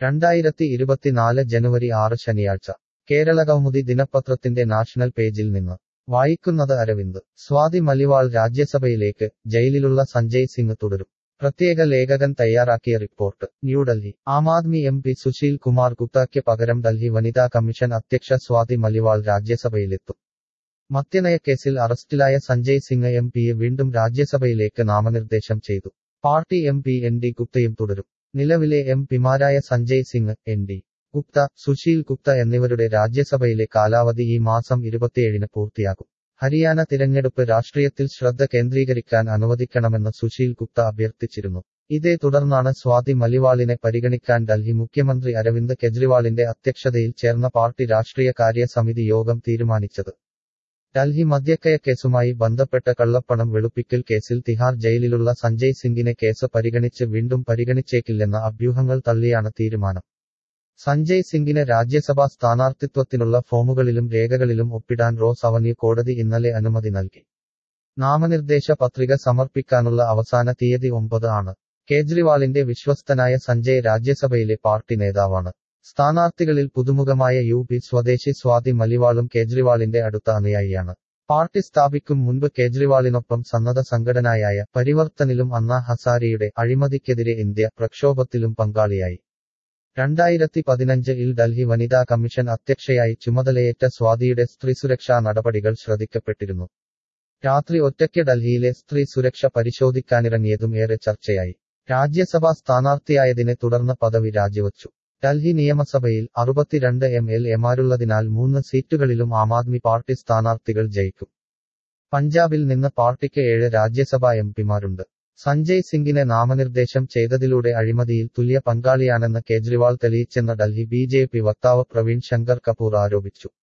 രണ്ടായിരത്തി ഇരുപത്തിനാല് ജനുവരി ആറ് ശനിയാഴ്ച കേരളകൗമുദി ദിനപത്രത്തിന്റെ നാഷണൽ പേജിൽ നിന്ന് വായിക്കുന്നത് അരവിന്ദ് സ്വാതി മലിവാൾ രാജ്യസഭയിലേക്ക് ജയിലിലുള്ള സഞ്ജയ് സിംഗ് തുടരും പ്രത്യേക ലേഖകൻ തയ്യാറാക്കിയ report New Delhi Aam Aadmi M P Sushil Kumar ഗുപ്തയ്ക്ക് പകരം ഡൽഹി വനിതാ കമ്മീഷൻ അധ്യക്ഷ സ്വാതി മലിവാൾ രാജ്യസഭയിലെത്തും മദ്യനയക്കേസിൽ അറസ്റ്റിലായ സഞ്ജയ് സിംഗ് എം പിയെ വീണ്ടും രാജ്യസഭയിലേക്ക് നാമനിർദ്ദേശം ചെയ്തു party M P N D ഗുപ്തയും തുടരും നിലവിലെ എം പിമാരായ സഞ്ജയ് സിംഗ് എൻ ഡി ഗുപ്ത സുശീൽ ഗുപ്ത എന്നിവരുടെ രാജ്യസഭയിലെ കാലാവധി ഈ മാസം ഇരുപത്തിയേഴിന് പൂർത്തിയാകും ഹരിയാന തിരഞ്ഞെടുപ്പ് രാഷ്ട്രീയത്തിൽ ശ്രദ്ധ കേന്ദ്രീകരിക്കാൻ അനുവദിക്കണമെന്ന് സുശീൽ ഗുപ്ത അഭ്യർത്ഥിച്ചിരുന്നു ഇതേ തുടർന്നാണ് സ്വാതി മലിവാളിനെ പരിഗണിക്കാൻ ഡൽഹി മുഖ്യമന്ത്രി അരവിന്ദ് കെജ്രിവാളിന്റെ അധ്യക്ഷതയിൽ ചേർന്ന പാർട്ടി രാഷ്ട്രീയ കാര്യ സമിതി യോഗം തീരുമാനിച്ചത് ഡൽഹി മദ്യക്കയക്കേസുമായി ബന്ധപ്പെട്ട കള്ളപ്പണം വെളുപ്പിക്കൽ കേസിൽ തിഹാർ ജയിലിലുള്ള സഞ്ജയ് സിംഗിനെ കേസ് പരിഗണിച്ച് വീണ്ടും പരിഗണിച്ചേക്കില്ലെന്ന അഭ്യൂഹങ്ങൾ തള്ളിയാണ് തീരുമാനം സഞ്ജയ് സിംഗിന് രാജ്യസഭാ സ്ഥാനാർത്ഥിത്വത്തിനുള്ള ഫോമുകളിലും രേഖകളിലും ഒപ്പിടാൻ റോസ് അവന്യൂ കോടതി ഇന്നലെ അനുമതി നൽകി നാമനിർദ്ദേശ പത്രിക സമർപ്പിക്കാനുള്ള അവസാന തീയതി ഒമ്പത് ആണ് കേജ്രിവാളിന്റെ വിശ്വസ്തനായ സഞ്ജയ് രാജ്യസഭയിലെ പാർട്ടി നേതാവാണ് സ്ഥാനാർത്ഥികളിൽ പുതുമുഖമായ യു പി സ്വദേശി സ്വാതി മലിവാളും കേജ്രിവാളിന്റെ അടുത്ത അനുയായിയാണ് പാർട്ടി സ്ഥാപിക്കും മുൻപ് കേജ്രിവാളിനൊപ്പം സന്നദ്ധ സംഘടനയായ പരിവർത്തനിലും അണ്ണാ ഹസാരിയുടെ അഴിമതിക്കെതിരെ ഇന്ത്യ പ്രക്ഷോഭത്തിലും പങ്കാളിയായി രണ്ടായിരത്തി പതിനഞ്ചിൽ ഡൽഹി വനിതാ കമ്മീഷൻ അധ്യക്ഷയായി ചുമതലയേറ്റ സ്വാതിയുടെ സ്ത്രീ സുരക്ഷാ നടപടികൾ ശ്രദ്ധിക്കപ്പെട്ടിരുന്നു രാത്രി ഒറ്റയ്ക്ക് ഡൽഹിയിലെ സ്ത്രീ സുരക്ഷ പരിശോധിക്കാനിറങ്ങിയതും ഏറെ ചർച്ചയായി രാജ്യസഭാ സ്ഥാനാർത്ഥിയായതിനെ തുടർന്ന് പദവി രാജിവച്ചു ഡൽഹി നിയമസഭയിൽ അറുപത്തിരണ്ട് എം എൽ എമാരുള്ളതിനാൽ മൂന്ന് സീറ്റുകളിലും ആം ആദ്മി പാർട്ടി സ്ഥാനാർത്ഥികൾ ജയിക്കും പഞ്ചാബിൽ നിന്ന് പാർട്ടിക്ക് ഏഴ് രാജ്യസഭാ എം പിമാരുണ്ട് സഞ്ജയ് സിംഗിനെ നാമനിർദ്ദേശം ചെയ്തതിലൂടെ അഴിമതിയിൽ തുല്യ പങ്കാളിയാണെന്ന് കേജ്രിവാൾ തെളിയിച്ചെന്ന് ഡൽഹി ബി ജെ പി വക്താവ് പ്രവീൺ ശങ്കർ കപൂർ ആരോപിച്ചു